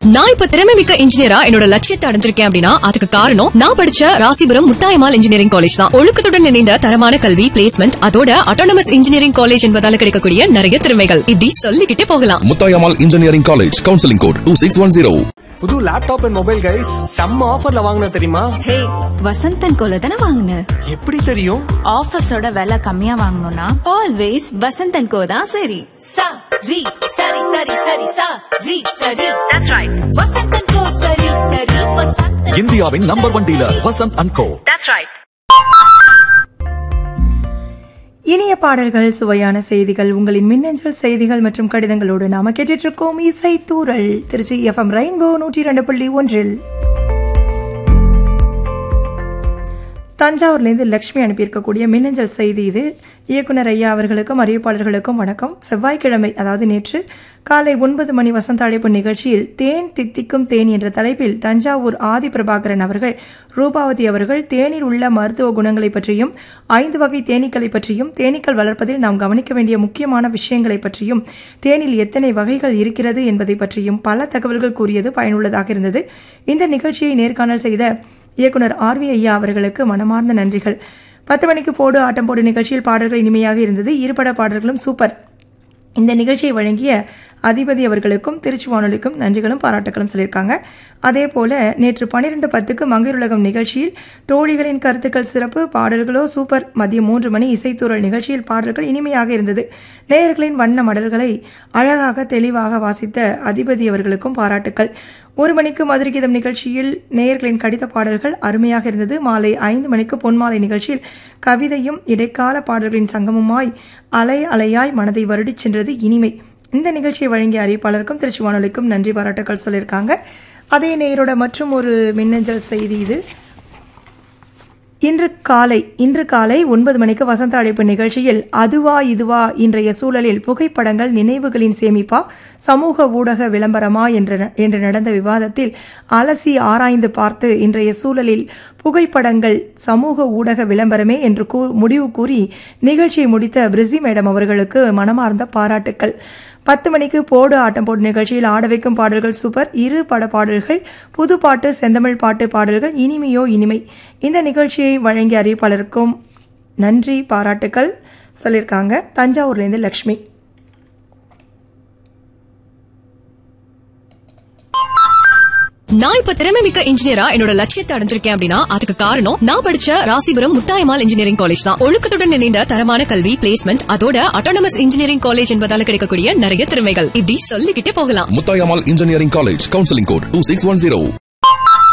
நான் இப்ப திறமை மிக்க இன்ஜினியரா என்னோட லட்சியத்தை அடைஞ்சிருக்கேன் அப்படின்னா அதுக்கு காரணம் நான் படிச்ச ராசிபுரம் முத்தாயமால் இன்ஜினியரிங் காலேஜ் தான் ஒழுக்கத்துடன் இணைந்த தரமான கல்வி பிளேஸ்மெண்ட் அதோட அட்டானமஸ் இன்ஜினியரிங் காலேஜ் என்பதால கிடைக்கக்கூடிய நிறைய திறமைகள் இப்படி சொல்லிக்கிட்டே போகலாம் Muthayammal engineering college counselling code two six one zero புது லேப்டாப் அண்ட் மொபைல் கைஸ் செம்ம ஆஃபர்ல வாங்கின தெரியுமா ஹே வசந்தன் கோல தானே வாங்கின எப்படி தெரியும் ஆஃபீஸோட விலை கம்மியா வாங்கணும்னா ஆல்வேஸ் வசந்தன் கோ தான் சரி sa ri sari sari sari sa ri sari that's right vasantan ko sari sari vasantan இந்தியாவின் number one dealer Vasanth and co that's right இனிய பாடல்கள் சுவையான செய்திகள் உங்களின் மின்னஞ்சல் செய்திகள் மற்றும் கடிதங்களோடு நாம கேட்டுட்டு இருக்கோம் இசை தூரல் திருச்சி எஃப்எம் ரெயின்போ நூற்றி ரெண்டு புள்ளி ஒன்றில் தஞ்சாவூர்லேருந்து லக்ஷ்மி அனுப்பியிருக்கக்கூடிய மின்னஞ்சல் செய்தி இது இயக்குனர் ஐயா அவர்களுக்கும் அறிவிப்பாளர்களுக்கும் வணக்கம் செவ்வாய்க்கிழமை அதாவது நேற்று காலை ஒன்பது மணி வசந்த அழைப்பு நிகழ்ச்சியில் தேன் தித்திக்கும் தேன் என்ற தலைப்பில் தஞ்சாவூர் ஆதி பிரபாகரன் அவர்கள் ரூபாவதி அவர்கள் தேனில் உள்ள மருத்துவ குணங்களை பற்றியும் ஐந்து வகை தேனீக்களை பற்றியும் தேனீக்கள் வளர்ப்பதில் நாம் கவனிக்க வேண்டிய முக்கியமான விஷயங்களை பற்றியும் தேனில் எத்தனை வகைகள் இருக்கிறது என்பதை பற்றியும் பல தகவல்கள் கூறியது பயனுள்ளதாக இருந்தது இந்த நிகழ்ச்சியை நேர்காணல் செய்த இயக்குனர் ஆர்வி ஐயா அவர்களுக்கு மனமார்ந்த நன்றிகள் பத்து மணிக்கு போடு ஆட்டம் போடு நிகழ்ச்சியில் பாடல்கள் இனிமையாக இருந்தது இருபட பாடல்களும் சூப்பர் இந்த நிகழ்ச்சியை வழங்கிய அதிபதி அவர்களுக்கும் திருச்சி வானொலிக்கும் நன்றிகளும் பாராட்டுகளும் சொல்லியிருக்காங்க அதே போல நேற்று பன்னிரெண்டு பத்துக்கு மங்கையுலகம் நிகழ்ச்சியில் தோழிகளின் கருத்துக்கள் சிறப்பு பாடல்களோ சூப்பர் மதியம் மூன்று மணி இசைத்தூரல் நிகழ்ச்சியில் பாடல்கள் இனிமையாக இருந்தது நேயர்களின் வண்ண மடல்களை அழகாக தெளிவாக வாசித்த அதிபதி அவர்களுக்கும் பாராட்டுக்கள் ஒரு மணிக்கு மதுரைகீதம் நிகழ்ச்சியில் நேயர்களின் கடித பாடல்கள் அருமையாக இருந்தது மாலை ஐந்து மணிக்கு பொன்மாலை நிகழ்ச்சியில் கவிதையும் இடைக்கால பாடல்களின் சங்கமுமாய் அலை அலையாய் மனதை வருடிச் சென்றது இனிமை இந்த நிகழ்ச்சியை வழங்கிய அறிவிப்பாளருக்கும் திருச்சி வானொலிக்கும் நன்றி பாராட்டுக்கள் சொல்லியிருக்காங்க அதே நேயரோட மற்றும் ஒரு மின்னஞ்சல் செய்தி இது இன்று காலை இன்று காலை ஒன்பது மணிக்கு வசந்த அழைப்பு நிகழ்ச்சியில் அதுவா இதுவா இன்றைய சூழலில் புகைப்படங்கள் நினைவுகளின் சேமிப்பா சமூக ஊடக விளம்பரமா என்ற என்று நடந்த விவாதத்தில் அலசி ஆராய்ந்து பார்த்து இன்றைய சூழலில் புகைப்படங்கள் சமூக ஊடக விளம்பரமே என்று கூ முடிவு கூறி நிகழ்ச்சியை முடித்த பிரிசி மேடம் அவர்களுக்கு மனமார்ந்த பாராட்டுக்கள் பத்து மணிக்கு போடு ஆட்டம் போடு நிகழ்ச்சியில் ஆட வைக்கும் பாடல்கள் சூப்பர் இரு பட பாடல்கள் புது பாட்டு செந்தமிழ் பாட்டு பாடல்கள் இனிமையோ இனிமை இந்த நிகழ்ச்சியை வழங்கிய அறிவிப்பாளருக்கும் நன்றி பாராட்டுக்கள் சொல்லியிருக்காங்க தஞ்சாவூர்லேருந்து லக்ஷ்மி நான் இப்ப திறமை மிக்க இன்ஜினியரா என்னோட லட்சியத்தை அடைஞ்சிருக்கேன் அப்படின்னா அதுக்கு காரணம் நான் படிச்ச ராசிபுரம் முத்தாயமால் இன்ஜினியரிங் காலேஜ் தான் ஒழுக்கத்துடன் இணைந்த தரமான கல்வி பிளேஸ்மெண்ட் அதோட அட்டானமஸ் இன்ஜினியரிங் காலேஜ் என்பதால கிடைக்கக்கூடிய நிறைய திறமைகள் இப்படி சொல்லிக்கிட்டே போகலாம் Muthayammal engineering college counselling code two six one zero